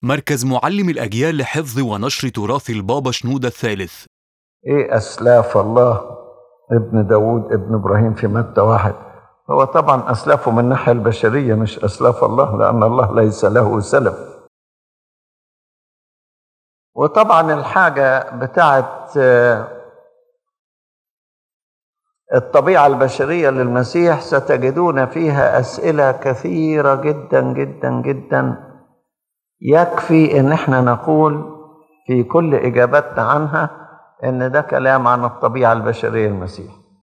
مركز معلم الأجيال لحفظ ونشر تراث البابا شنودة الثالث ايه اسلاف الله ابن داود ابن ابراهيم في متى واحد هو طبعا اسلافه من الناحيه البشريه مش اسلاف الله لان الله ليس له سلف وطبعا الحاجه بتاعت آه، الطبيعه البشريه للمسيح ستجدون فيها اسئله كثيره جدا جدا جدا يكفي ان احنا نقول في كل اجاباتنا عنها ان ده كلام عن الطبيعه البشريه المسيح